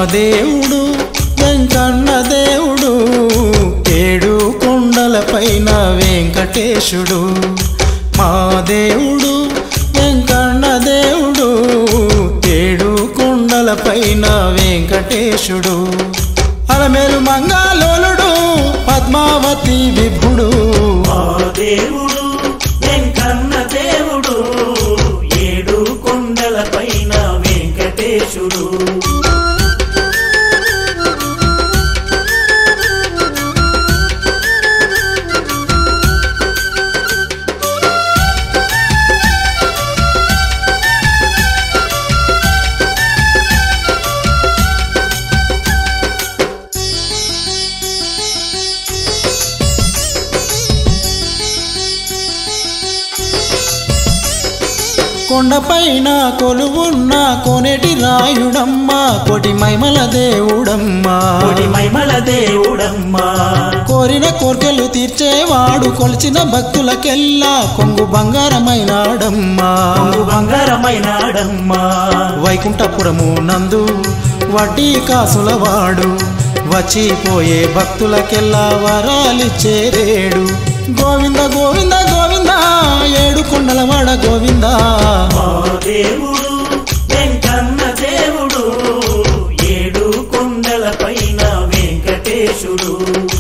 దేవుడు వెంకన్న దేవుడు ఏడు కొండలపైన వెంకటేశుడు మా దేవుడు వెంకన్న దేవుడు ఏడు కొండలపైన వెంకటేశుడు అలమేలు మంగాలోలుడు పద్మావతి విభుడు మా దేవుడు వెంకన్న దేవుడు ఏడు కొండల పైన వెంకటేశుడు కొండపైన కొలువున్న కోనేటి రాయుడమ్మ కోటి మైమల దేవుడమ్మా కోటి మైమల దేవుడమ్మా కోరిన కోర్కెలు తీర్చేవాడు కొలిచిన భక్తులకెల్లా కొంగు బంగారమైనాడమ్మా కొంగు బంగారమైనాడమ్మా వైకుంఠపురము నందు వడ్డీ కాసులవాడు వచ్చిపోయే భక్తులకెల్లా వరాలిచ్చేరేడు గోవింద గోవింద గోవింద ఏడు కొండలవాడ గోవింద మా దేవుడు వెంకన్న దేవుడు ఏడు కొండల పైన వెంకటేశుడు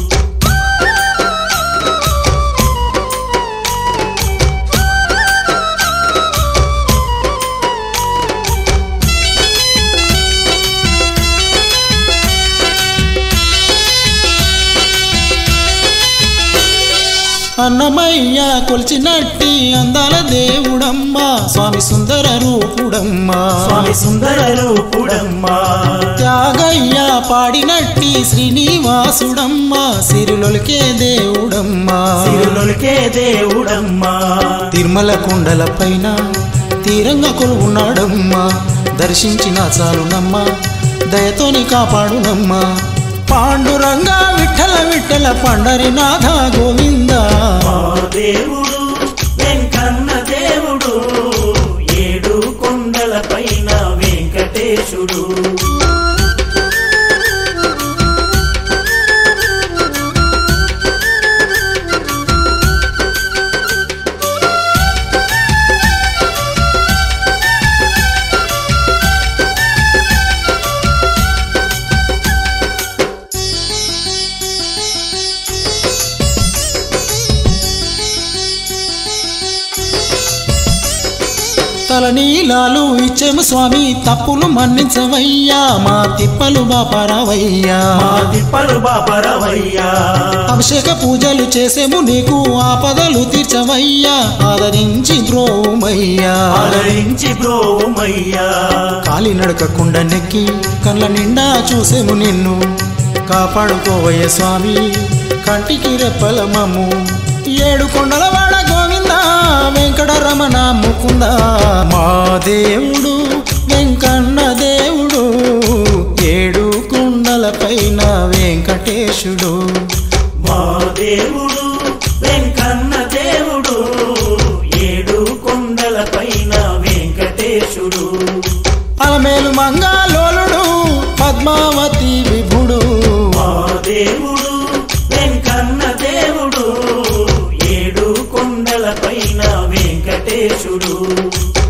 అన్నమయ్య కొలిచినట్టి అందాల దేవుడమ్మా స్వామి సుందర రూపుడమ్మా స్వామి సుందర రూపుడమ్మా త్యాగయ్య పాడినట్టి శ్రీనివాసుడమ్మా సిరులొలికే దేవుడమ్మా సిరులొలికే దేవుడమ్మా తిరుమల కొండల పైన తీరంగా కొలువున్నాడమ్మా దర్శించిన చాలునమ్మా దయతోని కాపాడునమ్మా పాండురంగా విఠల విఠల పండరినాథ గోవింద మా దేవుడు వెంకన్న దేవుడు ఏడు కొండల పైన వెంకటేశుడు తలనీలాలు ఇచ్చేము స్వామి తప్పులు మన్నించవయ్యా మా తిప్పలు బాపరావయ్యా మా తిప్పలు బాపరవయ్యా అభిషేక పూజలు చేసేము నీకు ఆపదలు తీర్చవయ్యా ఆదరించి ద్రోమయ్యా ఆదరించి బ్రోమయ్యా కాలినడకకుండ నెక్కి కళ్ళ నిండా చూసేము నిన్ను కాపాడుకోవయ్య స్వామి కంటికి రెప్పల మమ్ము ఏడు కొండల వాడ గోవింద వెంకటరమణ ముకుంద మా దేవుడు వెంకన్న దేవుడు ఏడు కొండల పైన వెంకటేశుడు మా దేవుడు వెంకన్న దేవుడు ఏడు కొండల పైన వెంకటేశుడు అలమేలు మంగాలోలుడు పద్మావతి విభుడు మా దేవుడు వెంకన్న దేవుడు ఏడు కొండల పైన వెంకటేశుడు